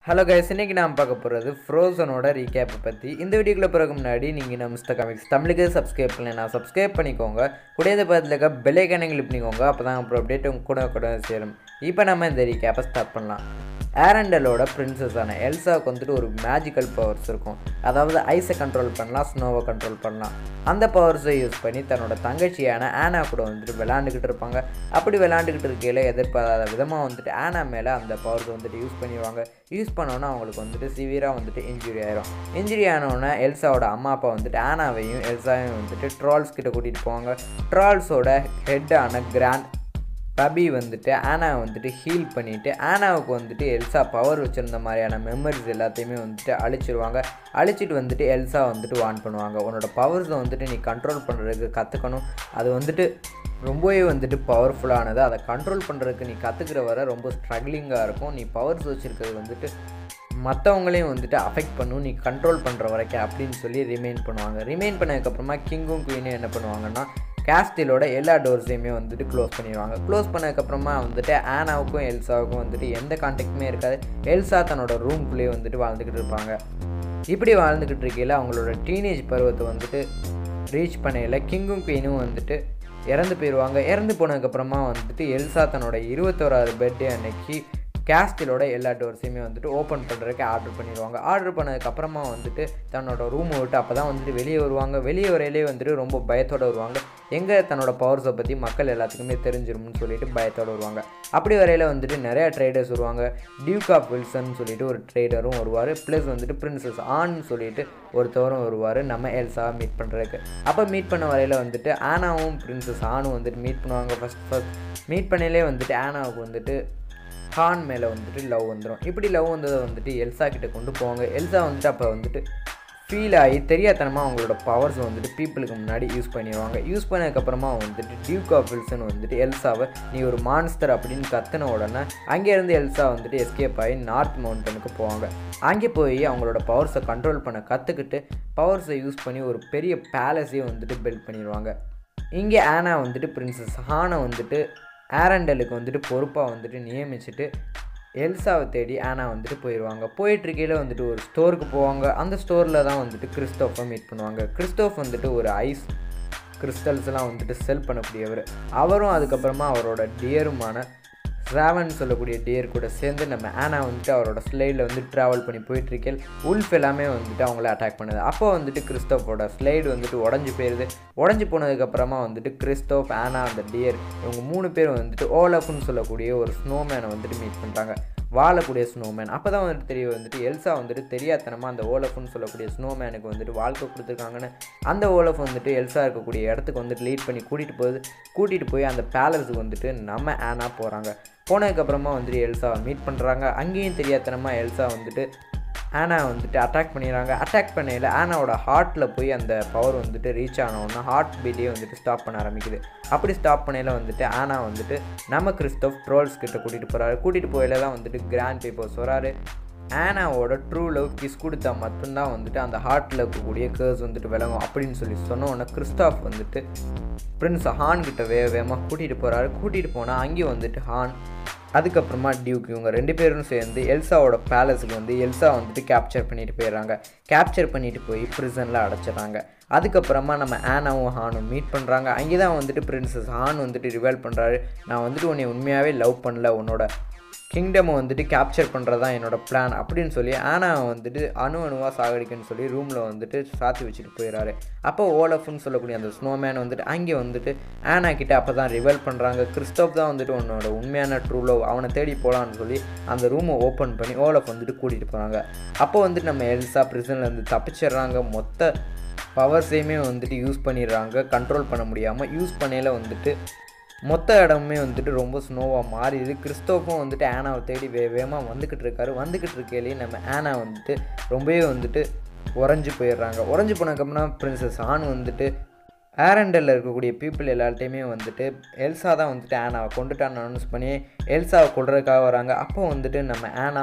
hello guys இன்னைக்கு நாம் பார்க்க போகிறது ஃப்ரோசனோட ரீகேப்பை பற்றி இந்த வீடியோக்குள்ள பிறகு முன்னாடி நீங்கள் நம்ம மிஸ்டர் காமிக்ஸ் தமிழுக்கு சப்ஸ்கிரைப் பண்ணல சப்ஸ்கிரைப் பண்ணிக்கோங்க கூடியது பக்கத்தில் இருக்க பெல்லைக்கான கிளிக் பண்ணிக்கோங்க அப்போ தான் அப்புறம் அப்டேட் உங்க கூட கூட சேரும் இப்போ நம்ம இந்த ரீகேப்பை ஸ்டார்ட் பண்ணலாம் ஏரண்டலோட பிரின்சஸான எல்சாவுக்கு வந்துட்டு ஒரு மேஜிக்கல் பவர்ஸ் இருக்கும் அதாவது ஐஸை கண்ட்ரோல் பண்ணலாம் ஸ்னோவை கண்ட்ரோல் பண்ணலாம் அந்த பவர்ஸை யூஸ் பண்ணி தன்னோட தங்கச்சியான ஆனா கூட வந்துட்டு விளாண்டுக்கிட்டு இருப்பாங்க அப்படி விளாண்டுக்கிட்டு இருக்கையில் எதிர்பாராத விதமாக வந்துட்டு ஆனா மேலே அந்த பவர்ஸ் வந்துட்டு யூஸ் பண்ணிடுவாங்க யூஸ் பண்ணோன்னா அவங்களுக்கு வந்துட்டு சிவியராக வந்துட்டு இன்ஜுரி ஆயிரும் இன்ஜுரி ஆனோடனே எல்சாவோட அம்மா அப்பா வந்துட்டு ஆனாவையும் எல்சாவையும் வந்துட்டு ட்ரால்ஸ் கிட்ட கூட்டிகிட்டு போவாங்க ட்ரால்ஸோட ஹெட்டான கிராண்ட் பபி வந்துட்டு ஆனாவை வந்துட்டு ஹீல் பண்ணிவிட்டு ஆனாவுக்கு வந்துட்டு எல்சா பவர் வச்சுருந்த மாதிரியான மெமரிஸ் எல்லாத்தையுமே வந்துட்டு அழிச்சிருவாங்க அழிச்சிட்டு வந்துட்டு எல்சா வந்துட்டு வான் பண்ணுவாங்க உன்னோட பவர்ஸை வந்துட்டு நீ கண்ட்ரோல் பண்ணுறதுக்கு கற்றுக்கணும் அது வந்துட்டு ரொம்பவே வந்துட்டு பவர்ஃபுல்லானது அதை கண்ட்ரோல் பண்ணுறதுக்கு நீ கற்றுக்கிற வர ரொம்ப ஸ்ட்ரகிளிங்காக இருக்கும் நீ பவர்ஸ் வச்சுருக்கிறது வந்துட்டு மற்றவங்களையும் வந்துட்டு அஃபெக்ட் பண்ணும் நீ கண்ட்ரோல் பண்ணுற வரைக்கும் அப்படின்னு சொல்லி ரிமைன் பண்ணுவாங்க ரிமைன் பண்ணதுக்கப்புறமா கிங்கும் குயினும் என்ன பண்ணுவாங்கன்னா கேஸ்டிலோட எல்லா டோர்ஸையுமே வந்துட்டு க்ளோஸ் பண்ணிடுவாங்க க்ளோஸ் பண்ணதுக்கப்புறமா வந்துட்டு ஆனாவுக்கும் எல்சாவுக்கும் வந்துட்டு எந்த கான்டாக்டுமே இருக்காது எல்சா தன்னோட ரூம்குள்ளேயே வந்துட்டு வாழ்ந்துக்கிட்டு இருப்பாங்க இப்படி வாழ்ந்துக்கிட்டு இருக்கையில் அவங்களோட டீனேஜ் பருவத்தை வந்துட்டு ரீச் பண்ணையில் கிங்கும் குயினும் வந்துட்டு இறந்து போயிடுவாங்க இறந்து போனதுக்கப்புறமா வந்துட்டு எல்சா தன்னோட இருபத்தோராவது பர்த்டே அன்னைக்கு கேஸ்டிலோட எல்லா டோர்ஸையுமே வந்துட்டு ஓப்பன் பண்ணுறதுக்கு ஆர்டர் பண்ணிடுவாங்க ஆர்டர் பண்ணதுக்கப்புறமா வந்துட்டு தன்னோட ரூமை விட்டு அப்போ தான் வந்துட்டு வெளியே வருவாங்க வெளியே வரையிலே வந்துட்டு ரொம்ப பயத்தோடு வருவாங்க எங்கே தன்னோட பவர்ஸை பற்றி மக்கள் எல்லாத்துக்குமே தெரிஞ்சிரும்னு சொல்லிட்டு பயத்தோடு வருவாங்க அப்படி வரையில் வந்துட்டு நிறையா ட்ரேடர்ஸ் வருவாங்க டியூக் ஆஃப் வில்சன் சொல்லிட்டு ஒரு ட்ரேடரும் வருவார் ப்ளஸ் வந்துட்டு பிரின்சஸ் ஆன் சொல்லிட்டு ஒருத்தவரும் வருவார் நம்ம எல்சாவை மீட் பண்ணுறதுக்கு அப்போ மீட் பண்ண வரையில் வந்துட்டு ஆனாவும் பிரின்சஸ் ஆனும் வந்துட்டு மீட் பண்ணுவாங்க ஃபஸ்ட் ஃபஸ்ட் மீட் பண்ணையிலே வந்துட்டு ஆனாவுக்கு வந்துட்டு ஹான் மேலே வந்துட்டு லவ் வந்துடும் இப்படி லவ் வந்ததை வந்துட்டு எல்சா கிட்ட கொண்டு போவாங்க எல்சா வந்துட்டு அப்போ வந்துட்டு ஃபீல் ஆகி தெரியாதனமாக அவங்களோட பவர்ஸ் வந்துட்டு பீப்புளுக்கு முன்னாடி யூஸ் பண்ணிடுவாங்க யூஸ் பண்ணதுக்கப்புறமா வந்துட்டு டியூக் ஆஃப் வில்சன் வந்துட்டு எல்சாவை நீ ஒரு மான்ஸ்டர் அப்படின்னு கத்துன உடனே அங்கேருந்து எல்சா வந்துட்டு எஸ்கேப் ஆகி நார்த் மவுண்டனுக்கு போவாங்க அங்கே போய் அவங்களோட பவர்ஸை கண்ட்ரோல் பண்ண கற்றுக்கிட்டு பவர்ஸை யூஸ் பண்ணி ஒரு பெரிய பேலஸையும் வந்துட்டு பில்ட் பண்ணிடுவாங்க இங்கே ஆனா வந்துட்டு பிரின்சஸ் ஹானை வந்துட்டு ஆரண்டலுக்கு வந்துட்டு பொறுப்பாக வந்துட்டு நியமிச்சுட்டு எல்சாவை தேடி ஆனா வந்துட்டு போயிடுவாங்க போயிட்டுருக்கையில் வந்துட்டு ஒரு ஸ்டோருக்கு போவாங்க அந்த ஸ்டோரில் தான் வந்துட்டு கிறிஸ்டோஃபை மீட் பண்ணுவாங்க கிறிஸ்டோஃப் வந்துட்டு ஒரு ஐஸ் கிறிஸ்டல்ஸ்லாம் வந்துட்டு செல் பண்ணக்கூடியவர் அவரும் அதுக்கப்புறமா அவரோட டியருமான ராவன் சொல்லக்கூடிய டியர் கூட சேர்ந்து நம்ம ஆனா வந்துட்டு அவரோட ஸ்லைடில் வந்து ட்ராவல் பண்ணி போயிட்டுருக்கேன் உல்ஃப் எல்லாமே வந்துட்டு அவங்கள அட்டாக் பண்ணுது அப்போ வந்துட்டு கிறிஸ்டோஃபோட ஸ்லைடு வந்துட்டு உடஞ்சி போயிடுது உடஞ்சி போனதுக்கப்புறமா வந்துட்டு கிறிஸ்டோஃப் ஆனா அந்த டியர் இவங்க மூணு பேரும் வந்துட்டு ஓலஃப்னு சொல்லக்கூடிய ஒரு ஸ்னோமேனை வந்துட்டு மீட் பண்ணுறாங்க வாழக்கூடிய ஸ்னோமேன் அப்போ தான் வந்துட்டு தெரிய வந்துட்டு எல்சா வந்துட்டு தெரியாதனமாக அந்த ஓலஃப்னு சொல்லக்கூடிய ஸ்னோமேனுக்கு வந்துட்டு வாழ்க்கை கொடுத்துருக்காங்கன்னு அந்த ஓலஃப் வந்துட்டு எல்சா இருக்கக்கூடிய இடத்துக்கு வந்துட்டு லீட் பண்ணி கூட்டிகிட்டு போகுது கூட்டிகிட்டு போய் அந்த பேலஸுக்கு வந்துட்டு நம்ம ஆனா போகிறாங்க போனதுக்கப்புறமா வந்துட்டு எல்சாவை மீட் பண்ணுறாங்க அங்கேயும் தெரியாதனமாக எல்சா வந்துட்டு ஆனா வந்துட்டு அட்டாக் பண்ணிடுறாங்க அட்டாக் பண்ணையில் ஆனாவோட ஹார்ட்டில் போய் அந்த பவர் வந்துட்டு ரீச் ஆனவுடனே ஹார்ட் பீட்டே வந்துட்டு ஸ்டாப் பண்ண ஆரம்பிக்குது அப்படி ஸ்டாப் பண்ணையில் வந்துட்டு ஆனா வந்துட்டு நம்ம கிறிஸ்டோஃப் ட்ரோல்ஸ் கிட்ட கூட்டிகிட்டு போகிறாரு கூட்டிகிட்டு போயில தான் வந்துட்டு கிராண்ட் பேப்பர்ஸ் வராரு ஆனாவோட ட்ரூ லவ் கிஸ் கொடுத்தா மட்டும்தான் வந்துட்டு அந்த ஹார்ட்டில் இருக்கக்கூடிய கேர்ஸ் வந்துட்டு விளங்கும் அப்படின்னு சொல்லி சொன்ன உடனே கிறிஸ்டாஃப் வந்துட்டு பிரின்ஸ் ஹான் கிட்ட வேக வேகமாக கூட்டிகிட்டு போகிறாரு கூட்டிகிட்டு போனால் அங்கேயும் வந்துட்டு ஹான் அதுக்கப்புறமா டியூக் இவங்க ரெண்டு பேரும் சேர்ந்து எல்சாவோட பேலஸுக்கு வந்து எல்சா வந்துட்டு கேப்சர் பண்ணிட்டு போயிடுறாங்க கேப்சர் பண்ணிட்டு போய் ப்ரிசனில் அடைச்சிடுறாங்க அதுக்கப்புறமா நம்ம ஆனாவும் ஹானும் மீட் பண்ணுறாங்க அங்கே தான் வந்துட்டு பிரின்சஸ் ஹான் வந்துட்டு ரிவெல் பண்ணுறாரு நான் வந்துட்டு உன்னை உண்மையாகவே லவ் பண்ணல உன்னோட கிங்டமை வந்துட்டு கேப்சர் பண்ணுறது தான் என்னோடய பிளான் அப்படின்னு சொல்லி ஆனா வந்துட்டு அணு அணுவாக சாகடிக்குன்னு சொல்லி ரூமில் வந்துட்டு சாத்தி வச்சுட்டு போயிடறாரு அப்போ ஓலஃப்னு சொல்லக்கூடிய அந்த ஸ்னோமேன் வந்துட்டு அங்கே வந்துட்டு ஆனா கிட்ட அப்போ தான் ரிவெல் பண்ணுறாங்க கிறிஸ்டோப் தான் வந்துட்டு உன்னோட உண்மையான ட்ரூ லவ் அவனை தேடி போகலான்னு சொல்லி அந்த ரூமை ஓப்பன் பண்ணி ஓலஃப் வந்துட்டு கூட்டிகிட்டு போகிறாங்க அப்போ வந்துட்டு நம்ம எல்சா ப்ரிசன்லேருந்து தப்பிச்சிடுறாங்க மொத்த பவர்ஸையுமே வந்துட்டு யூஸ் பண்ணிடுறாங்க கண்ட்ரோல் பண்ண முடியாமல் யூஸ் பண்ணையில் வந்துட்டு மொத்த இடமுமே வந்துட்டு ரொம்ப ஸ்னோவாக மாறிடுது கிறிஸ்டோஃபும் வந்துட்டு ஆனாவை தேடி வே வேகமாக வந்துக்கிட்டு இருக்காரு வந்துக்கிட்டு இருக்கையிலேயே நம்ம ஆனா வந்துட்டு ரொம்பவே வந்துட்டு உறைஞ்சி போயிடுறாங்க உறைஞ்சி போனதுக்கப்புறம் பிரின்சஸ் ஆன் வந்துட்டு ஏரண்டலில் இருக்கக்கூடிய பீப்புள் எல்லார்ட்டையுமே வந்துட்டு எல்சா தான் வந்துட்டு ஆனாவை கொண்டுட்டான்னு அனௌன்ஸ் பண்ணி எல்சாவை கொள்றதுக்காக வராங்க அப்போ வந்துட்டு நம்ம ஆனா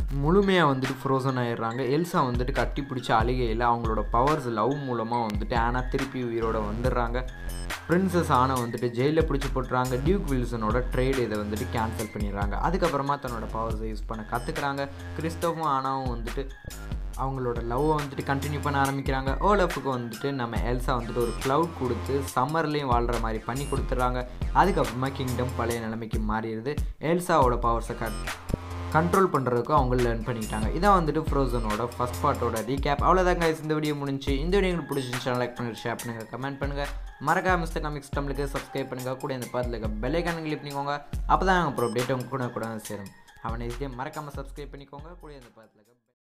முழுமையாக வந்துட்டு ஃப்ரோசன் ஆயிடுறாங்க எல்சா வந்துட்டு கட்டி பிடிச்ச அழுகையில் அவங்களோட பவர்ஸ் லவ் மூலமாக வந்துட்டு ஆனா திருப்பி உயிரோட வந்துடுறாங்க பிரின்சஸ் ஆனா வந்துட்டு ஜெயிலில் பிடிச்சி போட்டுறாங்க டியூக் வில்சனோட ட்ரேட் இதை வந்துட்டு கேன்சல் பண்ணிடுறாங்க அதுக்கப்புறமா தன்னோட பவர்ஸை யூஸ் பண்ண கற்றுக்குறாங்க கிறிஸ்டோவும் ஆனாவும் வந்துட்டு அவங்களோட லவ்வை வந்துட்டு கண்டினியூ பண்ண ஆரம்பிக்கிறாங்க ஓலஃபுக்கு வந்துட்டு நம்ம எல்சா வந்துட்டு ஒரு க்ளவுட் கொடுத்து சம்மர்லேயும் வாழ்கிற மாதிரி பண்ணி கொடுத்துட்றாங்க அதுக்கப்புறமா கிங்டம் பழைய நிலைமைக்கு மாறிடுது எல்சாவோட பவர்ஸை கட் கண்ட்ரோல் பண்ணுறதுக்கும் அவங்க லேர்ன் பண்ணிக்கிட்டாங்க இதான் வந்துட்டு ஃப்ரோசனோட ஃபஸ்ட் பார்ட்டோட ரீகேப் அவ்வளோதாங்க guys இந்த வீடியோ முடிஞ்சு இந்த வீடியோ உங்களுக்கு பிடிச்சிருந்துச்சு லைக் பண்ணுங்கள் ஷேர் பண்ணுங்கள் கமெண்ட் பண்ணுங்கள் மறக்காம மிஸ்டர் காமிக்ஸ் தமிழுக்கு சப்ஸ்கிரைப் பண்ணுங்கள் கூட இந்த பக்கத்தில் இருக்க பெல்லைக்கான கிளிக் பண்ணிக்கோங்க அப்போ தான் அப்புறம் அப்டேட் உங்க கூட கூட சேரும் அவனை இதே மறக்காமல் சப்ஸ்கிரைப் பண்ணிக்கோங்க கூட இந்த பக்கத்தில் இருக்க